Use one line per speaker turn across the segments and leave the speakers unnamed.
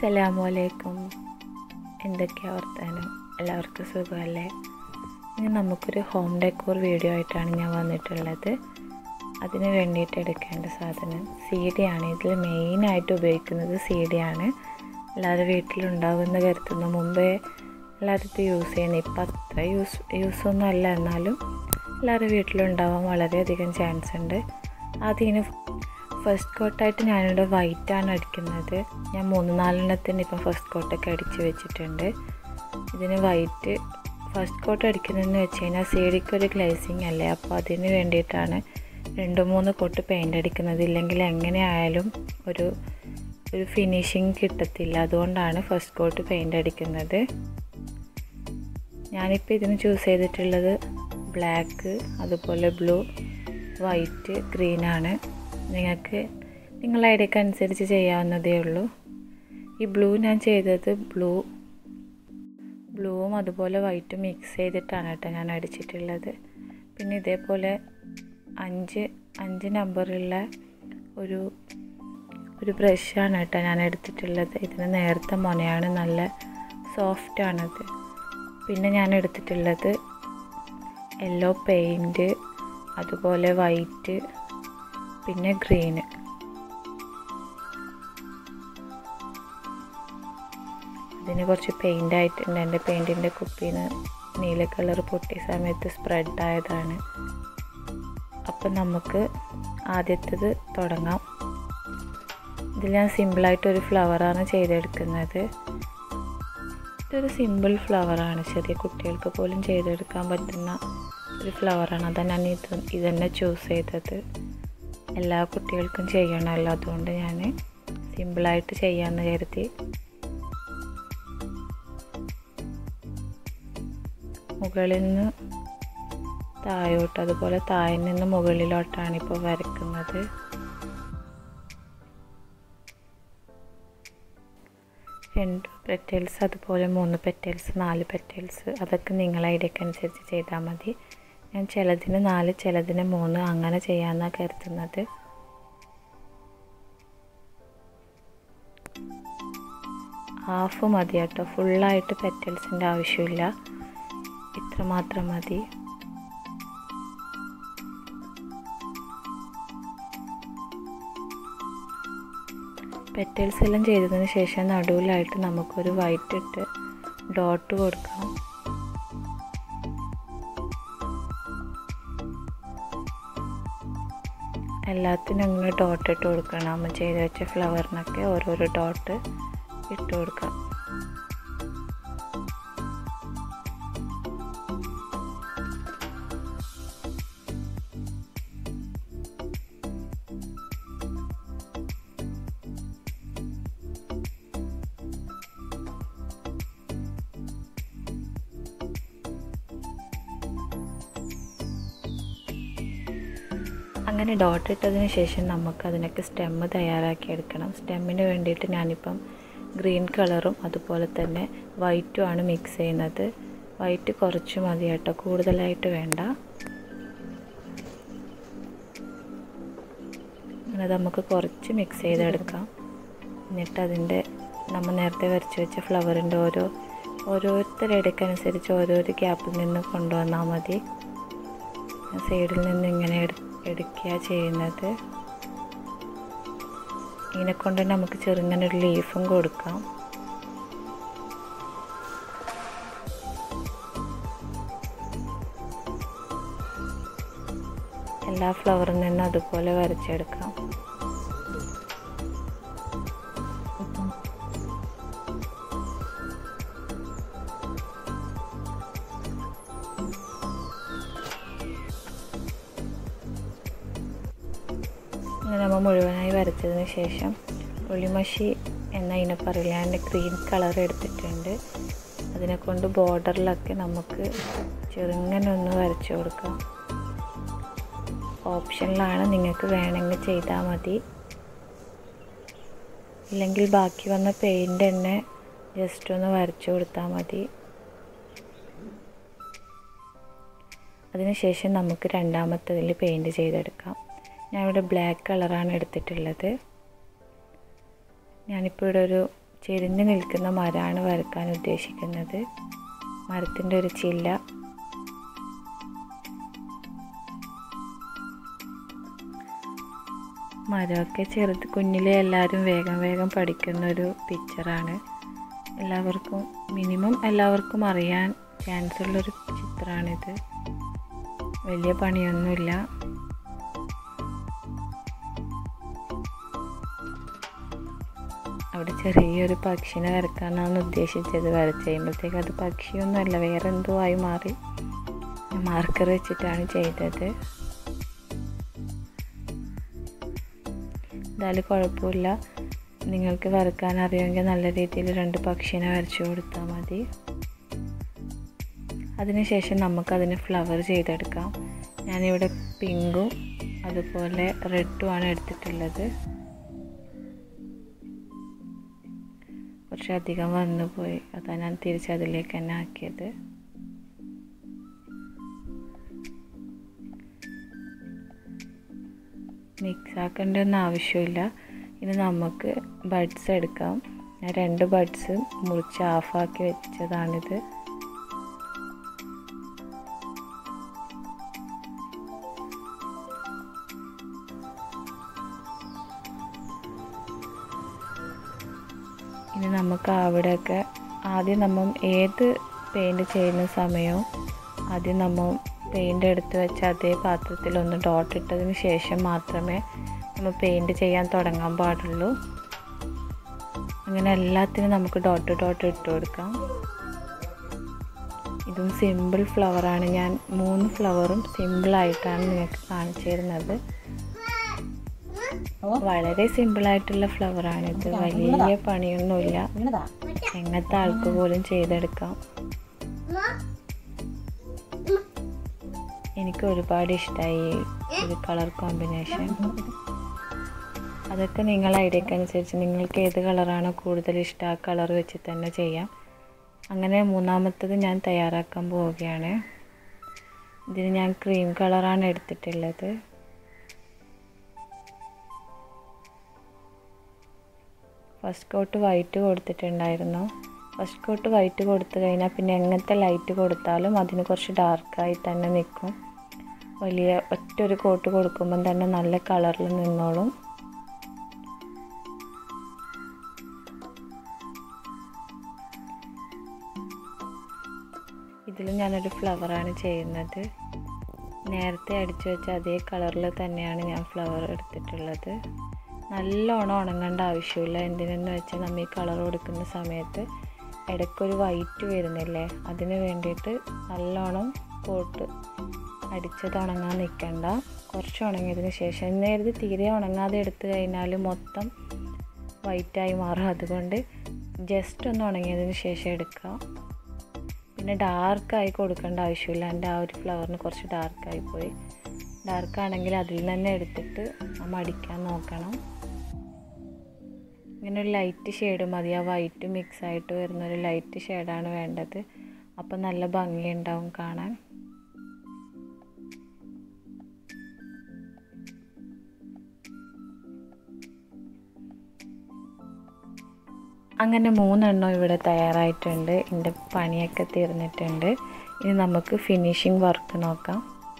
അസ്സലാമലൈക്കും എന്തൊക്കെയാണ് വർത്താനം എല്ലാവർക്കും സുഖമല്ലേ ഇനി നമുക്കൊരു ഹോം ഡെക്കോർ വീഡിയോ ആയിട്ടാണ് ഞാൻ വന്നിട്ടുള്ളത് അതിന് വേണ്ടിയിട്ട് എടുക്കേണ്ട സാധനം സി ഡി ആണ് ഇതിൽ മെയിനായിട്ട് ഉപയോഗിക്കുന്നത് സി ഡി ആണ് എല്ലാവരും വീട്ടിലുണ്ടാകുമെന്ന് കരുതുന്നു മുമ്പേ എല്ലാവരും ഇത് യൂസ് ചെയ്യുന്നത് ഇപ്പം അത്ര യൂസ് യൂസൊന്നും അല്ല എന്നാലും എല്ലാവരും വീട്ടിലുണ്ടാവാൻ വളരെയധികം ചാൻസ് ഉണ്ട് അതിന് ഫസ്റ്റ് കോട്ടായിട്ട് ഞാനിവിടെ വൈറ്റാണ് അടിക്കുന്നത് ഞാൻ മൂന്ന് നാലെണ്ണത്തിന് ഇപ്പം ഫസ്റ്റ് കോട്ടൊക്കെ അടിച്ച് വെച്ചിട്ടുണ്ട് ഇതിന് വൈറ്റ് ഫസ്റ്റ് കോട്ട് അടിക്കുന്നതെന്ന് വെച്ച് കഴിഞ്ഞാൽ സീഡിക്കൊരു ഗ്ലേസിങ് അല്ലേ അപ്പോൾ അതിന് വേണ്ടിയിട്ടാണ് രണ്ട് മൂന്ന് കോട്ട് പെയിൻ്റ് അടിക്കുന്നത് ഇല്ലെങ്കിൽ എങ്ങനെ ആയാലും ഒരു ഒരു ഫിനിഷിങ് കിട്ടത്തില്ല അതുകൊണ്ടാണ് ഫസ്റ്റ് കോട്ട് പെയിൻ്റ് അടിക്കുന്നത് ഞാനിപ്പോൾ ഇതിന് ചൂസ് ചെയ്തിട്ടുള്ളത് ബ്ലാക്ക് അതുപോലെ ബ്ലൂ വൈറ്റ് ഗ്രീനാണ് നിങ്ങൾക്ക് നിങ്ങളുടെ ഐഡിയക്ക് അനുസരിച്ച് ചെയ്യാവുന്നതേ ഉള്ളൂ ഈ ബ്ലൂ ഞാൻ ചെയ്തത് ബ്ലൂ ബ്ലൂവും അതുപോലെ വൈറ്റും മിക്സ് ചെയ്തിട്ടാണ് കേട്ടോ ഞാൻ അടിച്ചിട്ടുള്ളത് പിന്നെ ഇതേപോലെ അഞ്ച് അഞ്ച് നമ്പറുള്ള ഒരു ഒരു ബ്രഷാണ് കേട്ടോ ഞാൻ എടുത്തിട്ടുള്ളത് ഇതിന് നേരത്തെ മുനയാണ് നല്ല സോഫ്റ്റാണത് പിന്നെ ഞാൻ എടുത്തിട്ടുള്ളത് യെല്ലോ പെയിൻറ്റ് അതുപോലെ വൈറ്റ് പിന്നെ ഗ്രീന് ഇതിന് കുറച്ച് പെയിൻ്റ് ആയിട്ടുണ്ട് എൻ്റെ പെയിൻറ്റിൻ്റെ കുപ്പിന്ന് നീല കളർ പൊട്ടിയ സമയത്ത് സ്പ്രെഡ് ആയതാണ് അപ്പം നമുക്ക് ആദ്യത്തേത് തുടങ്ങാം ഇതിൽ ഞാൻ സിമ്പിളായിട്ടൊരു ഫ്ലവറാണ് ചെയ്തെടുക്കുന്നത് ഇതൊരു സിമ്പിൾ ഫ്ലവറാണ് ചെറിയ കുട്ടികൾക്ക് പോലും ചെയ്തെടുക്കാൻ പറ്റുന്ന ഒരു ഫ്ലവറാണ് അതാണ് ഞാൻ ഇത് ഇതന്നെ ചൂസ് ചെയ്തത് എല്ലാ കുട്ടികൾക്കും ചെയ്യണമല്ലോ അതുകൊണ്ട് ഞാൻ സിമ്പിളായിട്ട് ചെയ്യാമെന്ന് കരുതി മുകളിൽ നിന്ന് താഴോട്ട് അതുപോലെ താഴെ നിന്ന് മുകളിലോട്ടാണ് ഇപ്പോൾ വരയ്ക്കുന്നത് രണ്ട് പെറ്റൽസ് അതുപോലെ മൂന്ന് പെറ്റൽസ് നാല് പെറ്റൽസ് അതൊക്കെ നിങ്ങളെ ഐഡിയക്ക് അനുസരിച്ച് ചെയ്താൽ മതി ഞാൻ ചിലതിന് നാല് ചിലതിന് മൂന്ന് അങ്ങനെ ചെയ്യാമെന്നാണ് കരുതുന്നത് ഹാഫ് മതി കേട്ടോ ഫുള്ളായിട്ട് പെറ്റൽസിൻ്റെ ആവശ്യമില്ല ഇത്ര മാത്രം മതി പെറ്റൽസ് എല്ലാം ചെയ്തതിന് ശേഷം നടുവിലായിട്ട് നമുക്കൊരു വൈറ്റ് ഇട്ട് ഡോട്ട് കൊടുക്കാം എല്ലാത്തിനും അങ്ങനെ ഡോട്ട് ഇട്ട് കൊടുക്കണം നമ്മൾ ചെയ്ത് വെച്ച ഫ്ലവറിനൊക്കെ ഓരോരോ ഡോട്ട് ഇട്ട് കൊടുക്കാം അങ്ങനെ ഡോട്ട് ഇട്ടതിന് ശേഷം നമുക്ക് അതിനൊക്കെ സ്റ്റെമ്മ് തയ്യാറാക്കി എടുക്കണം സ്റ്റെമ്മിന് വേണ്ടിയിട്ട് ഞാനിപ്പം ഗ്രീൻ കളറും അതുപോലെ തന്നെ വൈറ്റും ആണ് മിക്സ് ചെയ്യുന്നത് വൈറ്റ് കുറച്ച് മതി കേട്ടോ കൂടുതലായിട്ട് വേണ്ട അങ്ങനെ നമുക്ക് കുറച്ച് മിക്സ് ചെയ്തെടുക്കാം എന്നിട്ട് അതിൻ്റെ നമ്മൾ നേരത്തെ വരച്ച് വെച്ച ഫ്ലവറിൻ്റെ ഓരോ ഓരോരുത്തരുടെ ഇടയ്ക്കനുസരിച്ച് ഓരോരോ ഗ്യാപ്പിൽ നിന്ന് കൊണ്ടുവന്നാൽ മതി സൈഡിൽ നിന്ന് ഇങ്ങനെ എടുക്കുക ചെയ്യുന്നത് ഇതിനെ കൊണ്ട് നമുക്ക് ചെറുങ്ങനെ ഒരു ലീഫും കൊടുക്കാം എല്ലാ ഫ്ലവറിൽ നിന്നും അതുപോലെ വരച്ചെടുക്കാം അങ്ങനെ നമ്മൾ മുഴുവനായി വരച്ചതിന് ശേഷം പുളിമഷി എന്ന ഇതിനെ പറയില്ല ഞാൻ ഗ്രീൻ കളർ എടുത്തിട്ടുണ്ട് അതിനെ കൊണ്ട് ബോർഡറിലൊക്കെ നമുക്ക് ചെറുങ്ങനെ ഒന്ന് വരച്ചു കൊടുക്കാം ഓപ്ഷനിലാണ് നിങ്ങൾക്ക് വേണമെങ്കിൽ ചെയ്താൽ മതി ഇല്ലെങ്കിൽ ബാക്കി വന്ന പെയിൻ്റ് തന്നെ ജസ്റ്റ് ഒന്ന് വരച്ചു കൊടുത്താൽ മതി അതിനുശേഷം നമുക്ക് രണ്ടാമത്തതിൽ പെയിൻറ് ചെയ്തെടുക്കാം ഞാൻ ഇവിടെ ബ്ലാക്ക് കളറാണ് എടുത്തിട്ടുള്ളത് ഞാനിപ്പോൾ ഇവിടെ ഒരു ചെരിഞ്ഞ് നിൽക്കുന്ന മരമാണ് വരക്കാൻ ഉദ്ദേശിക്കുന്നത് മരത്തിൻ്റെ ഒരു ചില്ല മരമൊക്കെ ചെറുത് കുഞ്ഞിലെ എല്ലാവരും വേഗം വേഗം പഠിക്കുന്ന ഒരു പിക്ചറാണ് എല്ലാവർക്കും മിനിമം എല്ലാവർക്കും അറിയാൻ ചാൻസ് ഉള്ളൊരു ചിത്രമാണിത് വലിയ പണിയൊന്നുമില്ല അവിടെ ചെറിയൊരു പക്ഷിനെ വരക്കാനാണ് ഉദ്ദേശിച്ചത് വരച്ച് കഴിയുമ്പോഴത്തേക്ക് അത് പക്ഷിയൊന്നുമല്ല വേറെ എന്തോ ആയി മാറി മാർക്കർ വെച്ചിട്ടാണ് ചെയ്തത് എന്തായാലും കുഴപ്പമില്ല നിങ്ങൾക്ക് വരക്കാൻ അറിയുമെങ്കിൽ നല്ല രീതിയിൽ രണ്ട് പക്ഷിനെ വരച്ചു കൊടുത്താൽ മതി അതിനുശേഷം നമുക്കതിന് ഫ്ലവർ ചെയ്തെടുക്കാം ഞാനിവിടെ പിങ്കും അതുപോലെ റെഡുമാണ് എടുത്തിട്ടുള്ളത് കുറച്ചധികം വന്നു പോയി അതാണ് ഞാൻ തിരിച്ച് അതിലേക്ക് തന്നെ ആക്കിയത് മിക്സ് ആക്കേണ്ട ആവശ്യമില്ല ഇനി നമുക്ക് ബഡ്സ് എടുക്കാം ഞാൻ രണ്ട് ബഡ്സ് മുറിച്ച് ഹാഫാക്കി വെച്ചതാണിത് ഇനി നമുക്ക് അവിടെയൊക്കെ ആദ്യം നമ്മൾ ഏത് പെയിൻറ് ചെയ്യുന്ന സമയവും ആദ്യം നമ്മൾ പെയിൻ്റ് എടുത്ത് വെച്ച അതേ പാത്രത്തിൽ ഒന്ന് ഡോട്ട് ഇട്ടതിന് ശേഷം മാത്രമേ നമ്മൾ പെയിൻറ് ചെയ്യാൻ തുടങ്ങാൻ പാടുള്ളൂ അങ്ങനെ എല്ലാത്തിനും നമുക്ക് ഡോട്ട് ഡോട്ട് ഇട്ട് കൊടുക്കാം ഇതും സിമ്പിൾ ഫ്ലവറാണ് ഞാൻ മൂന്ന് ഫ്ലവറും സിമ്പിളായിട്ടാണ് നിങ്ങൾക്ക് കാണിച്ചു തരുന്നത് വളരെ സിമ്പിളായിട്ടുള്ള ഫ്ലവറാണിത് വലിയ പണിയൊന്നുമില്ല എങ്ങനത്തെ ആൾക്ക് പോലും ചെയ്തെടുക്കാം എനിക്ക് ഒരുപാട് ഇഷ്ടമായി ഒരു കളർ കോമ്പിനേഷൻ അതൊക്കെ നിങ്ങളെ ഐഡിയക്ക് അനുസരിച്ച് നിങ്ങൾക്ക് ഏത് കളറാണോ കൂടുതൽ ഇഷ്ടം ആ കളർ വെച്ച് തന്നെ ചെയ്യാം അങ്ങനെ മൂന്നാമത്തത് ഞാൻ തയ്യാറാക്കാൻ പോവുകയാണ് ഇതിന് ഞാൻ ക്രീം കളറാണ് എടുത്തിട്ടുള്ളത് ഫസ്റ്റ് കോട്ട് വൈറ്റ് കൊടുത്തിട്ടുണ്ടായിരുന്നു ഫസ്റ്റ് കോട്ട് വൈറ്റ് കൊടുത്തു കഴിഞ്ഞാൽ പിന്നെ എങ്ങനത്തെ ലൈറ്റ് കൊടുത്താലും അതിന് കുറച്ച് ഡാർക്കായി തന്നെ നിൽക്കും വലിയ ഒറ്റ ഒരു കോട്ട് കൊടുക്കുമ്പം തന്നെ നല്ല കളറിൽ നിന്നോളും ഇതിൽ ഞാനൊരു ഫ്ലവറാണ് ചെയ്യുന്നത് നേരത്തെ അടിച്ചു വെച്ച അതേ കളറിൽ തന്നെയാണ് ഞാൻ ഫ്ലവർ എടുത്തിട്ടുള്ളത് നല്ലോണം ഉണങ്ങേണ്ട ആവശ്യമില്ല എന്തിനെന്ന് വെച്ചാൽ നമ്മൾ ഈ കളർ കൊടുക്കുന്ന സമയത്ത് ഇടയ്ക്കൊരു വൈറ്റ് വരുന്നില്ലേ അതിന് വേണ്ടിയിട്ട് നല്ലോണം കോട്ട് അടിച്ചത് ഉണങ്ങാൻ നിൽക്കണ്ട കുറച്ച് ഉണങ്ങിയതിന് ശേഷം നേരത്തെ തീരെ ഉണങ്ങാതെ എടുത്തു കഴിഞ്ഞാൽ മൊത്തം വൈറ്റായി മാറും അതുകൊണ്ട് ജസ്റ്റ് ഒന്ന് ഉണങ്ങിയതിന് ശേഷം എടുക്കുക പിന്നെ ഡാർക്കായി കൊടുക്കേണ്ട ആവശ്യമില്ല എൻ്റെ ആ ഒരു ഫ്ലവറിന് കുറച്ച് ഡാർക്കായി പോയി ഡാർക്കാണെങ്കിൽ അതിൽ തന്നെ എടുത്തിട്ട് നമ്മൾ അടിക്കാൻ നോക്കണം ഇങ്ങനെ ഒരു ലൈറ്റ് ഷെയ്ഡ് മതി ആ വൈറ്റ് മിക്സ് ആയിട്ട് വരുന്ന ഒരു ലൈറ്റ് ഷെയ്ഡാണ് വേണ്ടത് അപ്പം നല്ല ഭംഗിയുണ്ടാവും കാണാൻ അങ്ങനെ മൂന്നെണ്ണം ഇവിടെ തയ്യാറായിട്ടുണ്ട് എൻ്റെ പണിയൊക്കെ തീർന്നിട്ടുണ്ട് ഇനി നമുക്ക് ഫിനിഷിംഗ് വർക്ക് നോക്കാം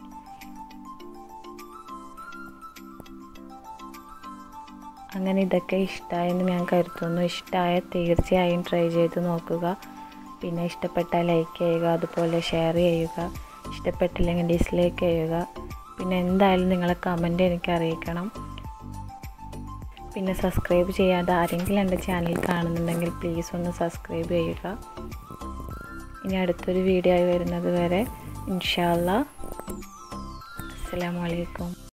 അങ്ങനെ ഇതൊക്കെ ഇഷ്ടമായെന്ന് ഞാൻ കരുതുന്നു ഇഷ്ടമായ തീർച്ചയായും ട്രൈ ചെയ്ത് നോക്കുക പിന്നെ ഇഷ്ടപ്പെട്ടാൽ ലൈക്ക് ചെയ്യുക അതുപോലെ ഷെയർ ചെയ്യുക ഇഷ്ടപ്പെട്ടില്ലെങ്കിൽ ഡിസ്ലൈക്ക് ചെയ്യുക പിന്നെ എന്തായാലും നിങ്ങളെ കമൻറ്റ് എനിക്ക് അറിയിക്കണം പിന്നെ സബ്സ്ക്രൈബ് ചെയ്യാതെ ആരെങ്കിലും എൻ്റെ ചാനൽ കാണുന്നുണ്ടെങ്കിൽ പ്ലീസ് ഒന്ന് സബ്സ്ക്രൈബ് ചെയ്യുക ഇനി അടുത്തൊരു വീഡിയോ ആയി വരുന്നത് വരെ ഇൻഷാല്ല അസ്സാം വലൈക്കും